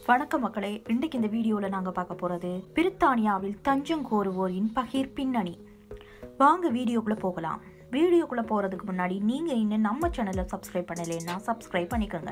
வணக்கம் மக்களே இன்றைக்கு இந்த வீடியோவில் நாங்கள் பார்க்க போகிறது பிரித்தானியாவில் தஞ்சம் கோருவோரின் பகிர் பின்னணி வாங்க வீடியோக்குள்ளே போகலாம் வீடியோக்குள்ளே போகிறதுக்கு முன்னாடி நீங்கள் இன்னும் நம்ம சேனலை சப்ஸ்கிரைப் பண்ணலைன்னா சப்ஸ்கிரைப் பண்ணிக்கோங்க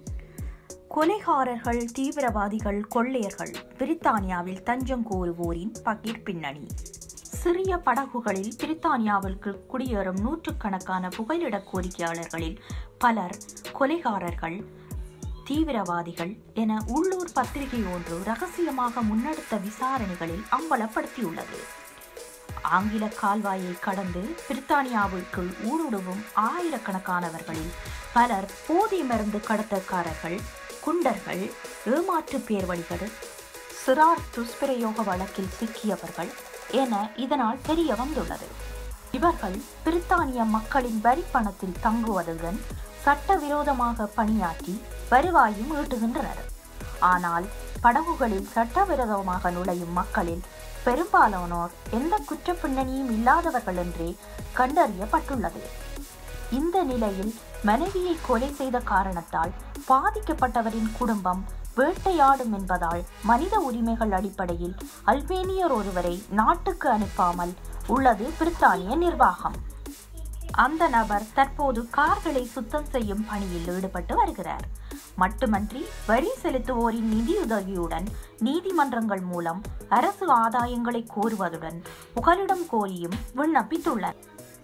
கொலைகாரர்கள் தீவிரவாதிகள் கொள்ளையர்கள் பிரித்தானியாவில் தஞ்சம் கோருவோரின் பகிர் பின்னணி சிறிய படகுகளில் பிரித்தானியாவிற்கு குடியேறும் நூற்றுக்கணக்கான புகலிட கோரிக்கையாளர்களில் பலர் கொலைகாரர்கள் தீவிரவாதிகள் என உள்ளூர் பத்திரிகை ஒன்று ரகசியமாக முன்னெடுத்த விசாரணைகளில் அம்பலப்படுத்தியுள்ளது ஆங்கில கால்வாயை கடந்து பிரித்தானியாவிற்குள் ஊடுருவும் ஆயிரக்கணக்கானவர்களில் பலர் போதை மருந்து கடத்தக்காரர்கள் குண்டர்கள் ஏமாற்று பேர்வழிகள் சிறார் துஷ்பிரயோக வழக்கில் சிக்கியவர்கள் என இதனால் தெரிய வந்துள்ளது இவர்கள் பிரித்தானிய மக்களின் வரி பணத்தில் தங்குவதுடன் சட்டவிரோதமாக பணியாற்றி வருவாயும் ஈட்டுகின்றனர் ஆனால் படகுகளில் சட்டவிரோதமாக நுழையும் மக்களில் பெரும்பாலானோர் எந்த குற்ற பின்னணியும் இல்லாதவர்கள் என்றே கண்டறியப்பட்டுள்ளது இந்த நிலையில் மனைவியை கொலை செய்த காரணத்தால் பாதிக்கப்பட்டவரின் குடும்பம் வேட்டையாடும் என்பதால் மனித உரிமைகள் அடிப்படையில் அல்பேனியர் ஒருவரை நாட்டுக்கு அனுப்பாமல் உள்ளது பிரித்தானிய நிர்வாகம் அந்த நபர் தற்போது கார்களை சுத்தம் செய்யும் பணியில் ஈடுபட்டு வருகிறார் மட்டுமன்றி வரி செலுத்துவோரின் நிதியுதவியுடன் நீதிமன்றங்கள் மூலம் அரசு ஆதாயங்களை கோருவதுடன் புகலிடம் கோரியும் விண்ணப்பித்துள்ளார்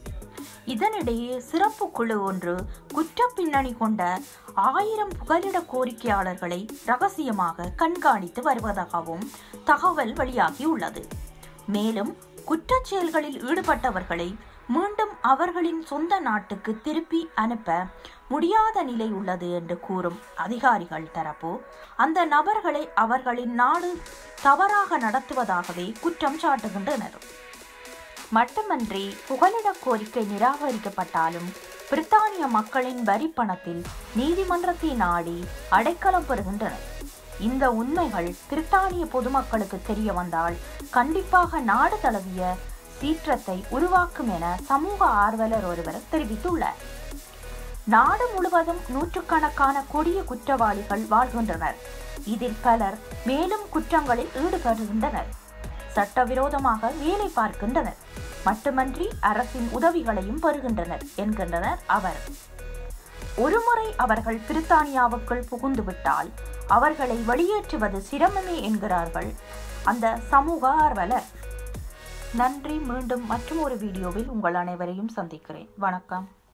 இதனிடையே சிறப்பு குழு ஒன்று குற்ற பின்னணி கொண்ட ஆயிரம் புகலிட கோரிக்கையாளர்களை ரகசியமாக கண்காணித்து வருவதாகவும் தகவல் வெளியாகியுள்ளது மேலும் குற்றச் செயல்களில் ஈடுபட்டவர்களை மீண்டும் அவர்களின் சொந்த நாட்டுக்கு திருப்பி அனுப்ப முடியாத நிலை உள்ளது என்று கூறும் அதிகாரிகள் தரப்பு அந்த நபர்களை அவர்களின் நாடு தவறாக நடத்துவதாகவே குற்றம் சாட்டுகின்றனர் மட்டுமன்றி புகலிட கோரிக்கை நிராகரிக்கப்பட்டாலும் பிரித்தானிய மக்களின் வரி பணத்தில் நீதிமன்றத்தை நாடி அடைக்கலம் பெறுகின்றனர் இந்த உண்மைகள் பிரித்தானிய பொதுமக்களுக்கு தெரிய வந்தால் கண்டிப்பாக நாடு தழுவிய சீற்றத்தை உருவாக்கும் என சமூக ஆர்வலர் ஒருவர் தெரிவித்துள்ளார் நாடு முழுவதும் நூற்றுக்கணக்கான கொடிய குற்றவாளிகள் வாழ்கின்றனர் இதில் பலர் மேலும் குற்றங்களில் ஈடுபடுகின்றனர் சட்டவிரோதமாக வேலை பார்க்கின்றனர் மட்டுமன்றி அரசின் உதவிகளையும் பெறுகின்றனர் என்கின்றனர் அவர் ஒருமுறை அவர்கள் பிரித்தானியாவுக்குள் புகுந்துவிட்டால் அவர்களை வெளியேற்றுவது சிரமமே என்கிறார்கள் அந்த சமூக ஆர்வலர் நன்றி மீண்டும் மற்றும் ஒரு வீடியோவில் உங்கள் அனைவரையும் சந்திக்கிறேன் வணக்கம்